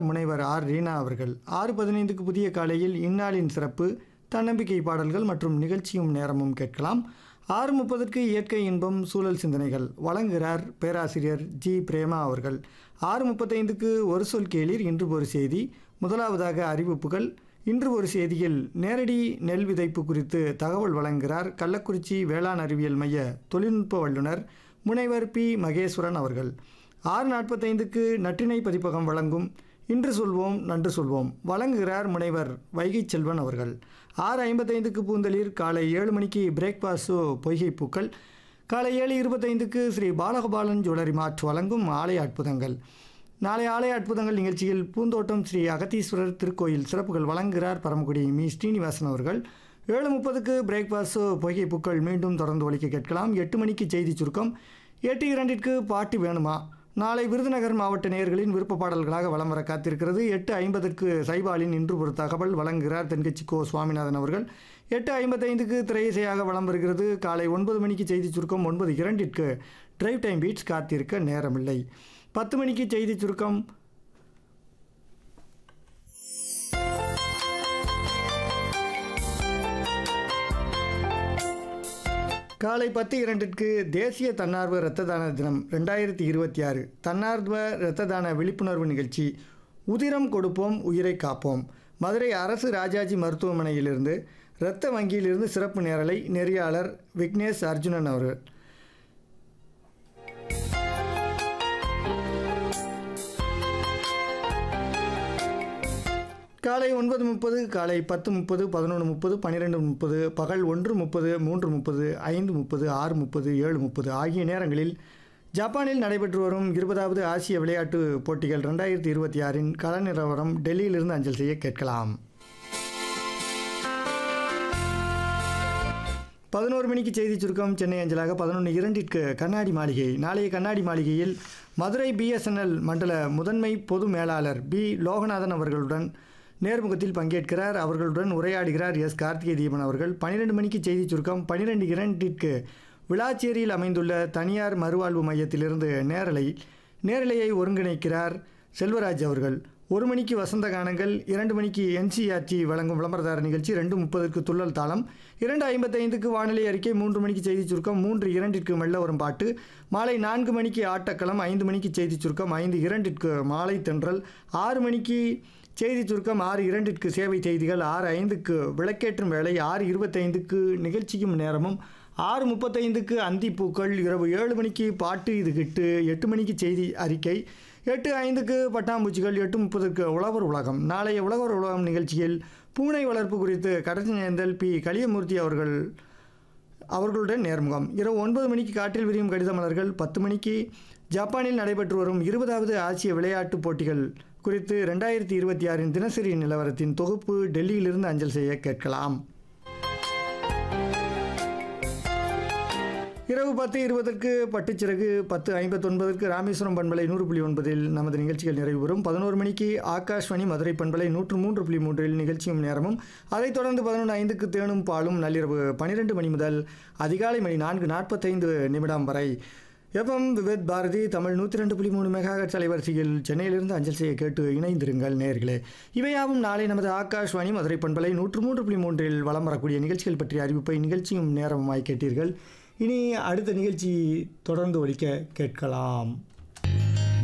முனைவர் ஆர் ரீனா அவர்கள் ஆறு பதினைந்துக்கு புதிய காலையில் இந்நாளின் சிறப்பு தன்னம்பிக்கை பாடல்கள் மற்றும் நிகழ்ச்சியும் நேரமும் கேட்கலாம் ஆறு முப்பதற்கு இயற்கை இன்பம் சூழல் சிந்தனைகள் வழங்குகிறார் பேராசிரியர் ஜி பிரேமா அவர்கள் ஆறு முப்பத்தைந்துக்கு ஒரு சொல் கேளீர் இன்று ஒரு செய்தி முதலாவதாக அறிவிப்புகள் இன்று ஒரு செய்தியில் நேரடி நெல் விதைப்பு குறித்து தகவல் வழங்குகிறார் கள்ளக்குறிச்சி வேளாண் அறிவியல் மைய தொழில்நுட்ப வல்லுநர் முனைவர் பி மகேஸ்வரன் அவர்கள் ஆறு நாற்பத்தைந்துக்கு நற்றினை பதிப்பகம் வழங்கும் இன்று சொல்வோம் நன்று சொல்வோம் வழங்குகிறார் முனைவர் வைகை செல்வன் அவர்கள் ஆறு ஐம்பத்தைந்துக்கு பூந்தளிர் காலை ஏழு மணிக்கு பிரேக்பாஸ்ட் பொய்கை பூக்கள் காலை ஏழு இருபத்தைந்துக்கு ஸ்ரீ பாலகோபாலன் ஜுவல்லரி மார்ட் வழங்கும் ஆலய அற்புதங்கள் நாளை ஆலய அற்புதங்கள் நிகழ்ச்சியில் பூந்தோட்டம் ஸ்ரீ அகத்தீஸ்வரர் திருக்கோயில் சிறப்புகள் வழங்குகிறார் பரமக்குடி மீ ஸ்ரீனிவாசன் அவர்கள் ஏழு முப்பதுக்கு பிரேக்பாஸ்ட் பொய்கை பூக்கள் மீண்டும் தொடர்ந்து ஒலிக்க கேட்கலாம் எட்டு மணிக்கு செய்தி சுருக்கம் எட்டு இரண்டிற்கு பாட்டு வேணுமா நாளை விருதுநகர் மாவட்ட நேயர்களின் விருப்ப பாடல்களாக வலம் வர காத்திருக்கிறது எட்டு ஐம்பதற்கு சைபாலின் இன்று ஒரு தகவல் வழங்குகிறார் தென்கட்சி கோ சுவாமிநாதன் அவர்கள் எட்டு ஐம்பத்தைந்துக்கு திரையிசையாக வலம் வருகிறது காலை ஒன்பது மணிக்கு செய்தி சுருக்கம் ஒன்பது இரண்டிற்கு டிரைவ் டைம் பீட்ஸ் காத்திருக்க நேரமில்லை பத்து மணிக்கு செய்தி சுருக்கம் காலை பத்து இரண்டிற்கு தேசிய தன்னார்வ இரத்த தான தினம் ரெண்டாயிரத்தி இருபத்தி ஆறு தன்னார்வ இரத்த தான விழிப்புணர்வு நிகழ்ச்சி உதிரம் கொடுப்போம் உயிரை காப்போம் மதுரை அரசு ராஜாஜி மருத்துவமனையிலிருந்து இரத்த வங்கியிலிருந்து சிறப்பு நேரலை நெறியாளர் விக்னேஷ் அர்ஜுனன் அவர்கள் காலை ஒன்பது முப்பது காலை பத்து முப்பது பதினொன்று முப்பது பன்னிரெண்டு முப்பது பகல் ஒன்று முப்பது மூன்று முப்பது ஐந்து முப்பது ஆறு முப்பது ஏழு முப்பது ஆகிய நேரங்களில் ஜப்பானில் நடைபெற்று வரும் இருபதாவது ஆசிய விளையாட்டு போட்டிகள் ரெண்டாயிரத்தி இருபத்தி ஆறின் கள நிலவரம் டெல்லியிலிருந்து அஞ்சல் செய்ய கேட்கலாம் பதினோரு மணிக்கு செய்தி சுருக்கம் சென்னை அஞ்சலாக பதினொன்று இரண்டிற்கு கண்ணாடி மாளிகை நாளைய கண்ணாடி மாளிகையில் மதுரை பிஎஸ்என்எல் மண்டல முதன்மை பொது மேலாளர் பி லோகநாதன் அவர்களுடன் நேர்முகத்தில் பங்கேற்கிறார் அவர்களுடன் உரையாடுகிறார் எஸ் கார்த்திகை தீபன் அவர்கள் பன்னிரெண்டு மணிக்கு செய்தி சுருக்கம் பன்னிரெண்டு இரண்டிற்கு விளாச்சேரியில் அமைந்துள்ள தனியார் மறுவாழ்வு மையத்திலிருந்து நேரலை நேரலையை ஒருங்கிணைக்கிறார் செல்வராஜ் அவர்கள் ஒரு மணிக்கு வசந்த கானங்கள் இரண்டு மணிக்கு என்சிஆர்டி வழங்கும் விளம்பரதார நிகழ்ச்சி ரெண்டு முப்பதுக்கு துள்ளல் தாளம் இரண்டு ஐம்பத்தைந்துக்கு வானிலை அறிக்கை மூன்று மணிக்கு செய்தி சுருக்கம் மூன்று இரண்டிற்கு மெல்ல வரும் பாட்டு மாலை நான்கு மணிக்கு ஆட்டக்களம் ஐந்து மணிக்கு செய்தி சுருக்கம் ஐந்து இரண்டிற்கு மாலை தென்றல் ஆறு மணிக்கு செய்தி சுருக்கம் ஆறு இரண்டிற்கு சேவை செய்திகள் ஆறு ஐந்துக்கு விளக்கேற்றும் வேலை ஆறு இருபத்தைந்துக்கு நிகழ்ச்சிக்கும் நேரமும் ஆறு முப்பத்தைந்துக்கு அந்திப்பூக்கள் இரவு ஏழு மணிக்கு பாட்டு இது கிட்டு எட்டு மணிக்கு செய்தி அறிக்கை எட்டு ஐந்துக்கு பட்டாம்பூச்சிகள் எட்டு முப்பதுக்கு உழவர் உலகம் நாளைய உழவர் உலகம் நிகழ்ச்சியில் பூனை வளர்ப்பு குறித்து கடற்சினேந்தல் பி கலியமூர்த்தி அவர்கள் அவர்களுடன் நேர்முகம் இரவு ஒன்பது மணிக்கு காற்றில் விரியும் கடித மலர்கள் பத்து மணிக்கு ஜப்பானில் நடைபெற்று வரும் இருபதாவது ஆசிய விளையாட்டுப் போட்டிகள் குறித்து ரெண்டாயிரத்தி இருபத்தி ஆறின் தினசரி நிலவரத்தின் தொகுப்பு டெல்லியிலிருந்து அஞ்சல் செய்ய கேட்கலாம் இரவு பத்து இருபதற்கு பட்டுச்சிறகு பத்து ஐம்பத்தொன்பதற்கு ராமேஸ்வரம் பண்பலை நூறு புள்ளி ஒன்பதில் நமது நிகழ்ச்சிகள் நிறைவு பெறும் பதினோரு மணிக்கு ஆகாஷ்வாணி மதுரை பண்பலை நூற்று மூன்று புள்ளி மூன்றில் நிகழ்ச்சியும் நேரமும் அதைத் தொடர்ந்து பதினொன்று ஐந்துக்கு தேனும் பாலும் நள்ளிரவு பன்னிரெண்டு மணி முதல் அதிகாலை மணி நான்கு நாற்பத்தைந்து நிமிடம் வரை எஃப்எம் விவேத் பாரதி தமிழ் நூற்றி ரெண்டு புள்ளி மூணு மெகாஹெட்ஸ் அலைவரிசையில் சென்னையிலிருந்து அஞ்சல் செய்ய கேட்டு இணைந்திருங்கள் நேர்களே இவையாவும் நாளை நமது ஆகாஷ்வாணி மதுரை பண்பலை நூற்று மூன்று புள்ளி மூன்றில் வலம் வரக்கூடிய நிகழ்ச்சிகள் பற்றிய அறிவிப்பை நிகழ்ச்சியும் நேரமாய் கேட்டீர்கள் இனி அடுத்த நிகழ்ச்சி தொடர்ந்து ஒலிக்க கேட்கலாம்